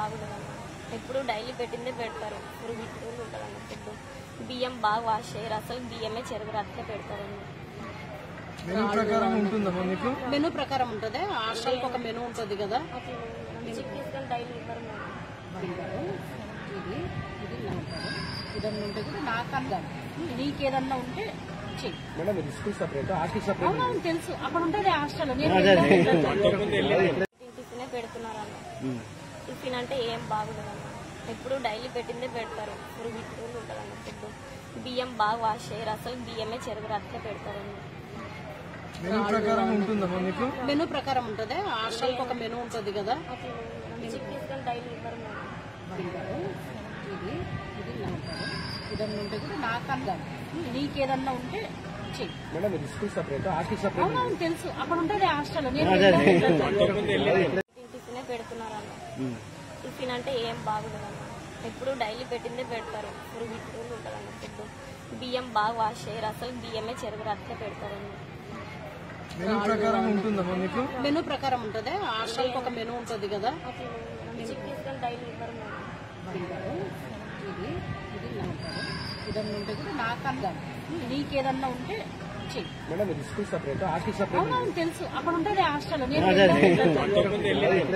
బాగుండదన్న ఎప్పుడు డైలీ పెట్టిందే పెడతారు ఇప్పుడు గిట్టుకుని ఉంటుందన్న ఫుడ్ బియ్యం బాగా వాష్ చేయరు అసలు బియ్యమే చెరగరు అట్లే పెడతారన్న మెనూ ప్రకారం ఉంటుందమ్మా మీకు మెనూ ప్రకారం ఉంటుంది హాస్టల్కి ఒక మెనూ ఉంటుంది కదా అట్లా చికెన్ తీసుకొని డైలీ ఇవ్వరు మేడం తింటారు ఇది ఇది నాటారు ఇదన్నా ఉంటే కూడా నాకన్నా నీకేదన్నా ఉంటే చెయ్యి మేడం ఇది స్కూల్ సపరేట్ హాస్టల్ సపరేట్ అవునవును తెలుసు అక్కడ ఉంటుంది హాస్టల్ నేను వెళ్ళాను. టిఫినే పెడుతున్నారన్న టిఫిన్ అంటే ఏం బాగుండదన్న ఎప్పుడు డైలీ పెట్టిందే పెడతారు ఇప్పుడు గిట్టుకుని ఉంటుందన్న ఫుడ్ బియ్యం బాగా వాష్ చేయరు అసలు బియ్యమే చెరగరు అట్లే పెడతారన్న మెనూ ప్రకారం ఉంటుందమ్మా మీకు మెనూ ప్రకారం ఉంటుంది హాస్టల్కి ఒక మెనూ ఉంటుంది కదా అట్లా చికెన్ తీసుకొని డైలీ ఇవ్వరు మేడం తింటారు ఇది ఇది నాటారు ఇదన్నా ఉంటే కూడా నాకన్నా నీకేదన్నా ఉంటే చెయ్యి మేడం ఇది స్కూల్ సపరేట్ హాస్టల్ సపరేట్ అవునవును తెలుసు అక్కడ ఉంటుంది హాస్టల్ నేను వెళ్ళాను. టిఫినే పెడుతున్నారన్న టిఫిన్ అంటే ఏం బాగుండదన్న ఎప్పుడు డైలీ పెట్టిందే పెడతారు ఇప్పుడు గిట్టుకుని ఉంటుందన్న ఫుడ్ బియ్యం బాగా వాష్ చేయరు అసలు బియ్యమే చెరగరు అట్లే పెడతారన్న మెనూ ప్రకారం ఉంటుందమ్మా మీకు మెనూ ప్రకారం ఉంటుంది హాస్టల్కి ఒక మెనూ ఉంటుంది కదా అట్లా చికెన్ తీసుకొని డైలీ ఇవ్వరు మేడం తింటారు ఇది ఇది నాటారు ఇదన్నా ఉంటే కూడా నాకన్నా నీకేదన్నా ఉంటే చెయ్యి మేడం ఇది స్కూల్ సపరేట్ హాస్టల్ సపరేట్ అవునవును తెలుసు అక్కడ ఉంటుంది హాస్టల్ నేను వెళ్ళాను.